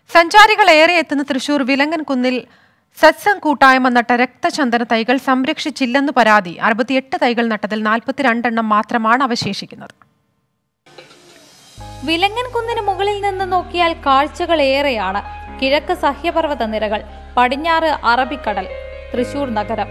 സഞ്ചാരികൾ ഏറെ എത്തുന്ന തൃശൂർ വിലങ്ങൻ കുന്നിൽ സത്സംഗ് കൂട്ടായ്മ നട്ട രക്തചന്ദന തൈകൾ സംരക്ഷിച്ചില്ലെന്ന് പരാതി അറുപത്തിയെട്ട് തൈകൾ നട്ടതിൽ നാൽപ്പത്തിരണ്ടെണ്ണം മാത്രമാണ് അവശേഷിക്കുന്നത് വിലങ്ങൻ കുന്നിന് മുകളിൽ നിന്ന് നോക്കിയാൽ കാഴ്ചകൾ ഏറെയാണ് കിഴക്ക് സഹ്യപർവ്വത നിരകൾ പടിഞ്ഞാറ് അറബിക്കടൽ തൃശൂർ നഗരം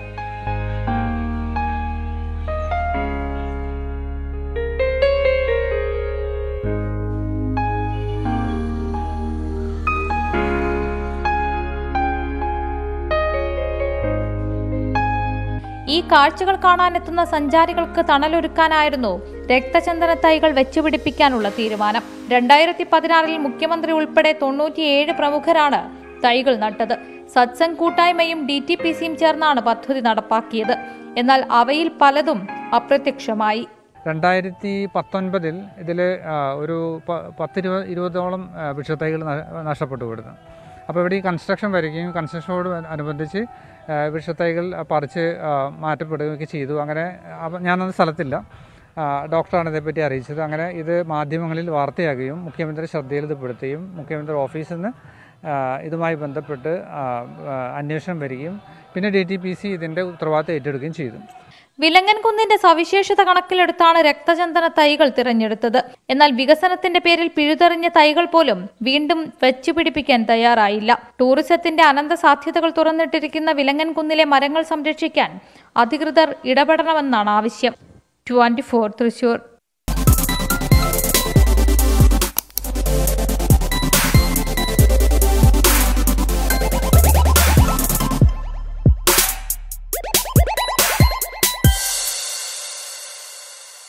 ഈ കാഴ്ചകൾ കാണാനെത്തുന്ന സഞ്ചാരികൾക്ക് തണലൊരുക്കാനായിരുന്നു രക്തചന്ദന തൈകൾ വെച്ചുപിടിപ്പിക്കാനുള്ള തീരുമാനം രണ്ടായിരത്തി പതിനാറിൽ മുഖ്യമന്ത്രി ഉൾപ്പെടെ തൊണ്ണൂറ്റിയേഴ് പ്രമുഖരാണ് തൈകൾ നട്ടത് സത്സംഗ് കൂട്ടായ്മയും ഡി ടി പി സിയും ചേർന്നാണ് പദ്ധതി നടപ്പാക്കിയത് എന്നാൽ അവയിൽ പലതും അപ്രത്യക്ഷമായി രണ്ടായിരത്തി പത്തൊൻപതിൽ ഇതിൽ ഒരു പ- പത്തിരുപത് ഇരുപതോളം ആ, വൃക്ഷത്തൈകൾ ന- നഷ്ടപ്പെട്ടു ഇവിടുന്ന് അപ്പോൾ ഇവിടെ ഈ കൺസ്ട്രക്ഷൻ വരികയും കൺസ്ട്രക്ഷനോട് അനുബന്ധിച്ച് ആ, വൃക്ഷത്തൈകൾ പറിച്ച് ആ, മാറ്റപ്പെടുകയൊക്കെ ചെയ്തു അങ്ങനെ അപ്പം ഞാനത് സ്ഥലത്തില്ല ആ, ഡോക്ടറാണ് ഇതേപ്പറ്റി അറിയിച്ചത് അങ്ങനെ ഇത് മാധ്യമങ്ങളിൽ വാർത്തയാകുകയും മുഖ്യമന്ത്രി ശ്രദ്ധയിൽ ഇത് പെടുത്തുകയും മുഖ്യമന്ത്രി ഓഫീസിൽ നിന്ന് ആ, ഇതുമായി ബന്ധപ്പെട്ട് ആ, ആ, അന്വേഷണം വരികയും പിന്നെ ഡി ടി പി സി ഇതിൻ്റെ ഉത്തരവാദിത്തം ഏറ്റെടുക്കുകയും ചെയ്തു വിലങ്ങൻ കുന്നിന്റെ സവിശേഷത കണക്കിലെടുത്താണ് രക്തചന്ദന തൈകൾ തിരഞ്ഞെടുത്തത് എന്നാൽ വികസനത്തിന്റെ പേരിൽ പിഴുതെറിഞ്ഞ തൈകൾ പോലും വീണ്ടും വെച്ചുപിടിപ്പിക്കാൻ തയ്യാറായില്ല ടൂറിസത്തിന്റെ അനന്ത സാധ്യതകൾ തുറന്നിട്ടിരിക്കുന്ന വിലങ്ങൻ കുന്നിലെ മരങ്ങൾ സംരക്ഷിക്കാൻ അധികൃതർ ഇടപെടണമെന്നാണ് ആവശ്യം ട്വന്റി തൃശൂർ